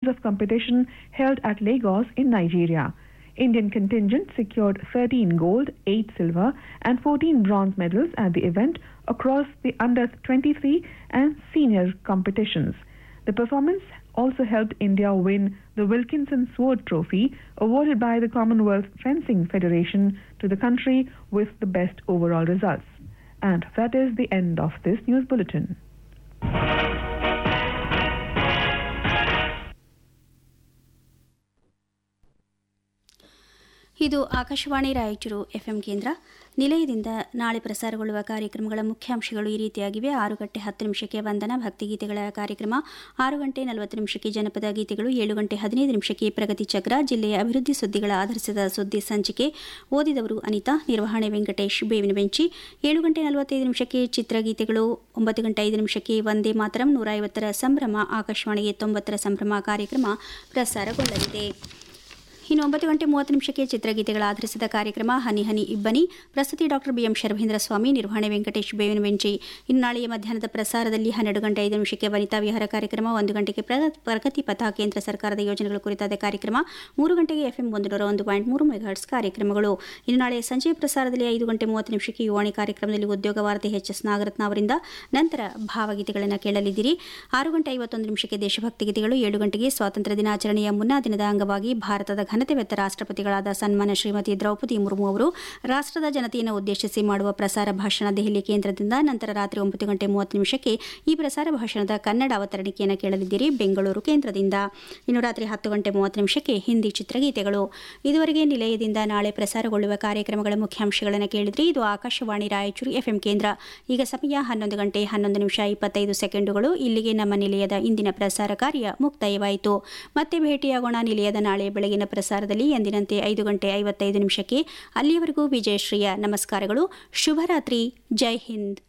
of competition held at Lagos in Nigeria. Indian contingent secured 13 gold, 8 silver, and 14 bronze medals at the event across the under 23 and senior competitions. The performance also helped India win the Wilkinson Sword Trophy awarded by the Commonwealth Fencing Federation to the country with the best overall results. And that is the end of this news bulletin. ಇದು Akashvani Raichur FM ಕೇಂದ್ರ ನಿಲಯದಿಂದ ನಾಳೆ ಪ್ರಸಾರಗೊಳ್ಳುವ ಕಾರ್ಯಕ್ರಮಗಳ ಮುಖ್ಯಾಂಶಗಳು ಈ ರೀತಿಯಾಗಿವೆ ಆರು ಗಂಟೆ ಹತ್ತು ನಿಮಿಷಕ್ಕೆ ವಂದನಾ ಭಕ್ತಿಗೀತೆಗಳ ಕಾರ್ಯಕ್ರಮ ಆರು ಗಂಟೆ ನಲವತ್ತು ನಿಮಿಷಕ್ಕೆ ಜನಪದ ಗೀತೆಗಳು ಏಳು ಗಂಟೆ ಹದಿನೈದು ನಿಮಿಷಕ್ಕೆ ಪ್ರಗತಿ ಚಕ್ರ ಜಿಲ್ಲೆಯ ಅಭಿವೃದ್ಧಿ ಸುದ್ದಿಗಳ ಆಧರಿಸಿದ ಸುದ್ದಿ ಸಂಚಿಕೆ ಓದಿದವರು ಅನಿತಾ ನಿರ್ವಹಣೆ ವೆಂಕಟೇಶ್ ಬೇವಿನ ಬೆಂಚಿ ಏಳು ಗಂಟೆ ನಲವತ್ತೈದು ನಿಮಿಷಕ್ಕೆ ಚಿತ್ರಗೀತೆಗಳು ಒಂಬತ್ತು ಗಂಟೆ ಐದು ನಿಮಿಷಕ್ಕೆ ವಂದೇ ಮಾತರಂ ನೂರ ಐವತ್ತರ ಸಂಭ್ರಮ ಆಕಾಶವಾಣಿಗೆ ತೊಂಬತ್ತರ ಸಂಭ್ರಮ ಕಾರ್ಯಕ್ರಮ ಪ್ರಸಾರಗೊಳ್ಳಲಿದೆ ಇನ್ನು ಒಂಬತ್ತು ಗಂಟೆ ಮೂವತ್ತು ನಿಮಿಷಕ್ಕೆ ಚಿತ್ರಗೀತೆಗಳ ಆಧರಿಸಿದ ಕಾರ್ಯಕ್ರಮ ಹನಿ ಹನಿ ಇಬ್ಬನಿ ಪ್ರಸ್ತುತಿ ಡಾಕ್ಟರ್ ಬಿಎಂ ಶರ್ಭೇಂದ್ರ ಸ್ವಾಮಿ ನಿರ್ವಹಣೆ ವೆಂಕಟೇಶ್ ಬೇವಿನ ಬೆಂಚಿ ಇನ್ನು ನಾಳೆಯ ಮಧ್ಯಾಹ್ನದ ಪ್ರಸಾರದಲ್ಲಿ ಹನ್ನೆರಡು ಗಂಟೆ ಐದು ನಿಮಿಷಕ್ಕೆ ವನಿತಾ ವಿಹಾರ ಕಾರ್ಯಕ್ರಮ ಒಂದು ಗಂಟೆಗೆ ಪ್ರ- ಪ್ರಗತಿ ಪಥ ಕೇಂದ್ರ ಸರ್ಕಾರದ ಯೋಜನೆಗಳ ಕುರಿತಾದ ಕಾರ್ಯಕ್ರಮ ಮೂರು ಗಂಟೆಗೆ ಎಫ್ಎಂ ಒಂದು ನೂರ ಒಂದು ಪಾಯಿಂಟ್ ಮೂರು ಮೆಗಾಹರ್ಟ್ಸ್ ಕಾರ್ಯಕ್ರಮಗಳು ಇನ್ನು ನಾಳೆ ಸಂಜೆ ಪ್ರಸಾರದಲ್ಲಿ ಐದು ಗಂಟೆ ಮೂವತ್ತು ನಿಮಿಷಕ್ಕೆ ಯುವಾಣಿ ಕಾರ್ಯಕ್ರಮದಲ್ಲಿ ಉದ್ಯೋಗ ವಾರ್ತೆ ಎಚ್ ಎಸ್ ನಾಗರತ್ನ ಅವರಿಂದ ನಂತರ ಭಾವಗೀತೆಗಳನ್ನು ಕೇಳಲಿದ್ದೀರಿ ಆರು ಗಂಟೆ ಐವತ್ತೊಂದು ನಿಮಿಷಕ್ಕೆ ದೇಶಭಕ್ತಿ ಗೀತೆಗಳು ಏಳು ಗಂಟೆಗೆ ಸ್ವಾತಂತ್ರ್ಯ ದಿನಾಚರಣೆಯ ಮುನ್ನಾ ದಿನದ ಅಂಗವಾಗಿ ಭಾರತದ ಘನತೆವೆತ್ತ ರಾಷ್ಟ್ರಪತಿಗಳಾದ ಸನ್ಮಾನ್ಯ ಶ್ರೀಮತಿ ದ್ರೌಪದಿ ಮುರ್ಮು ಅವರು ರಾಷ್ಟ್ರದ ಜನತೆಯನ್ನು ಉದ್ದೇಶಿಸಿ ಮಾಡುವ ಪ್ರಸಾರ ಭಾಷಣ ದೆಹಲಿ ಕೇಂದ್ರದಿಂದ ನಂತರ ರಾತ್ರಿ ಒಂಬತ್ತು ಗಂಟೆ ಮೂವತ್ತು ನಿಮಿಷಕ್ಕೆ ಈ ಪ್ರಸಾರ ಭಾಷಣದ ಕನ್ನಡ ಅವತರಣಿಕೆಯನ್ನು ಕೇಳಲಿದ್ದೀರಿ ಬೆಂಗಳೂರು ಕೇಂದ್ರದಿಂದ ಇನ್ನು ರಾತ್ರಿ ಹತ್ತು ಗಂಟೆ ಮೂವತ್ತು ನಿಮಿಷಕ್ಕೆ ಹಿಂದಿ ಚಿತ್ರಗೀತೆಗಳು ಇದುವರೆಗೆ ನಿಲಯದಿಂದ ನಾಳೆ ಪ್ರಸಾರಗೊಳ್ಳುವ ಕಾರ್ಯಕ್ರಮಗಳ ಮುಖ್ಯಾಂಶಗಳನ್ನು ಕೇಳಿದ್ರಿ ಇದು ಆಕಾಶವಾಣಿ ರಾಯಚೂರು ಎಫ್ಎಂ ಕೇಂದ್ರ ಈಗ ಸಮಯ ಹನ್ನೊಂದು ಗಂಟೆ ಹನ್ನೊಂದು ನಿಮಿಷ ಇಪ್ಪತ್ತೈದು ಸೆಕೆಂಡುಗಳು ಇಲ್ಲಿಗೆ ನಮ್ಮ ನಿಲಯದ ಇಂದಿನ ಪ್ರಸಾರ ಕಾರ್ಯ ಮುಕ್ತಾಯವಾಯಿತು ಮತ್ತೆ ಭೇಟಿಯಾಗೋಣ ನಿಲಯದ ನಾಳೆ ಬೆಳಗಿನ ಪ್ರಸಾರದಲ್ಲಿ ಎಂದಿನಂತೆ ಐದು ಗಂಟೆ ಐವತ್ತೈದು ನಿಮಿಷಕ್ಕೆ ಅಲ್ಲಿಯವರೆಗೂ ವಿಜಯಶ್ರೀಯ ನಮಸ್ಕಾರಗಳು ಶುಭರಾತ್ರಿ ಜೈ ಹಿಂದ್